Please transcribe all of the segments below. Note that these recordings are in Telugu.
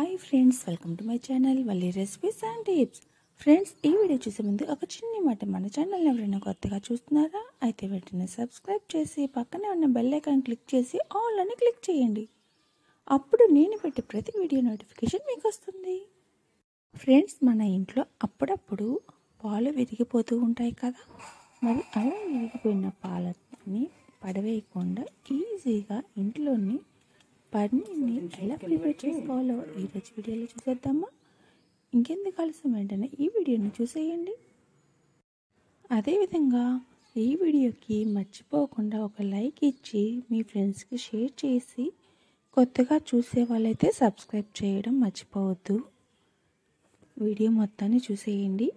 hi friends welcome to my channel Valli recipes and tips friends ఈ వీడియో చూసే ముందు ఒక చిన్న మాట మన ఛానల్ ఎవరైనా కొత్తగా చూస్తున్నారా అయితే వెంటనే సబ్స్క్రైబ్ చేసి పక్కనే ఉన్న బెల్ ఐకాన్ క్లిక్ చేసి ఆల్ అని క్లిక్ చేయండి అప్పుడు నేను పెట్టే ప్రతి వీడియో నోటిఫికేషన్ మీకు వస్తుంది ఫ్రెండ్స్ మన ఇంట్లో అప్పుడప్పుడు పాలు విరిగిపోతూ ఉంటాయి కదా మరి అలా విరిగిపోయిన పాలని పడవేయకుండా ఈజీగా ఇంట్లోని పన్నీర్ని ఎలా ప్రిపేర్ చేసుకోవాలో ఈరోజు వీడియోలో చూసేద్దామా ఇంకెందుకు ఆలస్యం వెంటనే ఈ వీడియోని చూసేయండి అదేవిధంగా ఈ వీడియోకి మర్చిపోకుండా ఒక లైక్ ఇచ్చి మీ ఫ్రెండ్స్కి షేర్ చేసి కొత్తగా చూసే వాళ్ళైతే సబ్స్క్రైబ్ చేయడం మర్చిపోవద్దు వీడియో మొత్తాన్ని చూసేయండి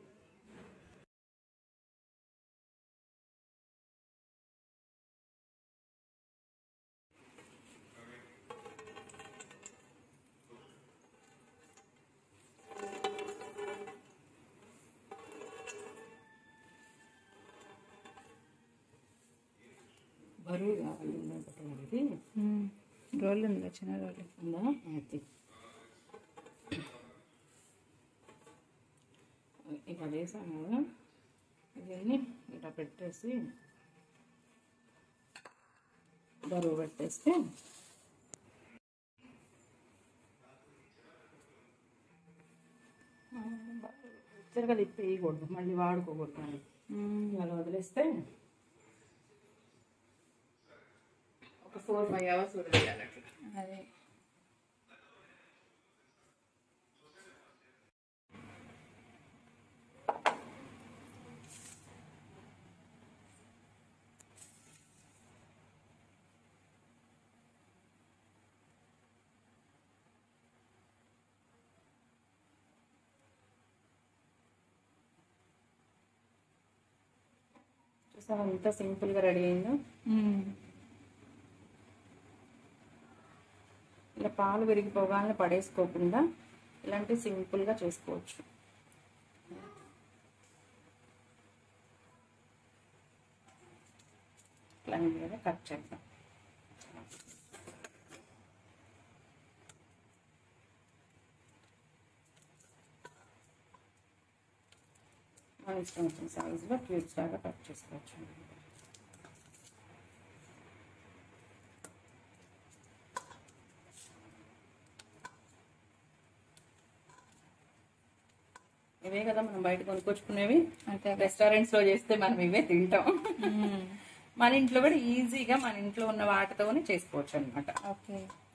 బరువు కావాలి ఇది రోల్ ఉంది చిన్న రోల్ ఉందా అది ఇట్లా వేసాము కదా దీన్ని ఇట్లా పెట్టేసి బరువు పెట్టేస్తే తిరగ తిప్పి వేయకూడదు మళ్ళీ వాడుకోకూడదు అని అలా వదిలేస్తే ఒక ఫోర్ ఫైవ్ అవర్స్ వదిలేయాలి అట్లా అదే చూసావా ఎంత సింపుల్గా రెడీ అయిందో ఇలా పాలు విరిగిపోగానే పడేసుకోకుండా ఇలాంటి సింపుల్గా చేసుకోవచ్చు ఇట్లా మీద కట్ చేద్దాం మన ఇష్టం వచ్చిన సైజులో క్యూబ్స్ లాగా కట్ చేసుకోవచ్చు ఇవే కదా మనం బయట కొనుక్కొచ్చుకునేవి అంతే రెస్టారెంట్స్ లో చేస్తే మనం ఇవే తింటాం మన ఇంట్లో కూడా ఈజీగా మన ఇంట్లో ఉన్న వాటితోనే చేసుకోవచ్చు అనమాట ఓకే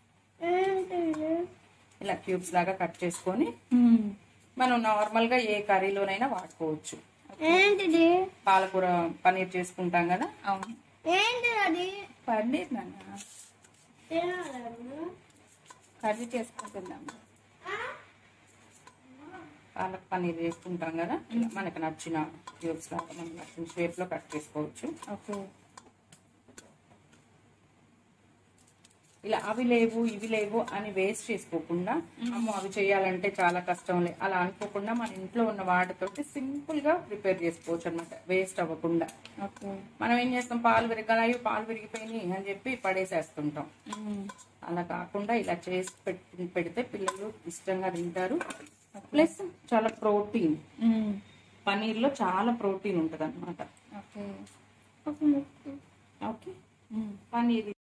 ఇలా క్యూబ్స్ లాగా కట్ చేసుకొని మనం నార్మల్ గా ఏ కర్రీలోనైనా వాడుకోవచ్చు ఏంటిది పాలకూర పన్నీర్ చేసుకుంటాం కదా అవును ఏంటి అది పన్నీర్ నాన్న తినాలను కర్రీ చేసుకుంటున్నాము పాలక్ పన్నీర్ చేసుకుంటాం కదా ఇలా మనకు నచ్చిన క్యూబ్స్ లాగా మనకు నచ్చిన షేప్ లో కట్ చేసుకోవచ్చు ఓకే ఇలా అవి లేవు ఇవి లేవు అని వేస్ట్ చేసుకోకుండా అమ్మో అవి చేయాలంటే చాలా కష్టంలే అలా అనుకోకుండా మన ఇంట్లో ఉన్న వాటితోటి సింపుల్ గా ప్రిపేర్ చేసుకోవచ్చు అనమాట వేస్ట్ అవ్వకుండా ఓకే మనం ఏం చేస్తాం పాలు విరగాలి పాలు విరిగిపోయినాయి అని చెప్పి పడేసేస్తుంటాం అలా కాకుండా ఇలా చేసి పెట్టి పెడితే పిల్లలు ఇష్టంగా తింటారు ప్లస్ చాలా ప్రోటీన్ పనీర్ లో చాలా ప్రోటీన్ ఉంటది అనమాట ఓకే ఓకే పనీర్